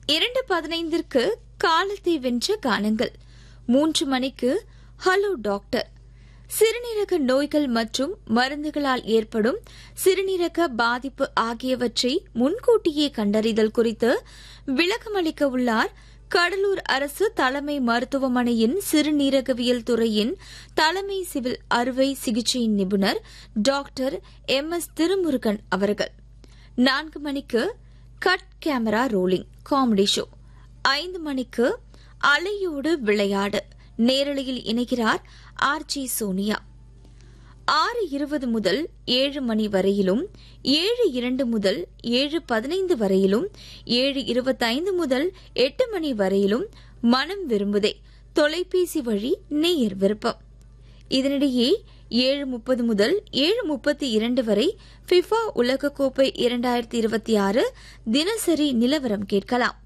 இரண்டு பதினைந்திற்கு காலத்தை வென்ற கானங்கள் மூன்று மணிக்கு ஹலோ டாக்டர் சிறுநீரக நோய்கள் மற்றும் மருந்துகளால் ஏற்படும் சிறுநீரக பாதிப்பு ஆகியவற்றை முன்கூட்டியே கண்டறிதல் குறித்து விளக்கமளிக்க உள்ளார் கடலூர் அரசு தலைமை மருத்துவமனையின் சிறுநீரகவியல் துறையின் தலைமை சிவில் அறுவை சிகிச்சை நிபுணர் டாக்டர் எம் எஸ் திருமுருகன் அவர்கள் நான்கு மணிக்கு cut camera rolling comedy show ஐந்து மணிக்கு அலையோடு விளையாடு நேரலையில் இணைகிறார் ஆர் ஜி சோனியா ஆறு இருபது முதல் ஏழு மணி வரையிலும் ஏழு இரண்டு முதல் ஏழு பதினைந்து வரையிலும் ஏழு இருபத்தைந்து முதல் எட்டு மணி வரையிலும் மனம் விரும்புதே தொலைபேசி வழி நேயர் விருப்பம் இதனிடையே ஏழு முப்பது முதல் ஏழு முப்பத்தி இரண்டு வரை ஃபிஃபா உலகக்கோப்பை இரண்டாயிரத்தி இருபத்தி ஆறு தினசரி நிலவரம் கேட்கலாம்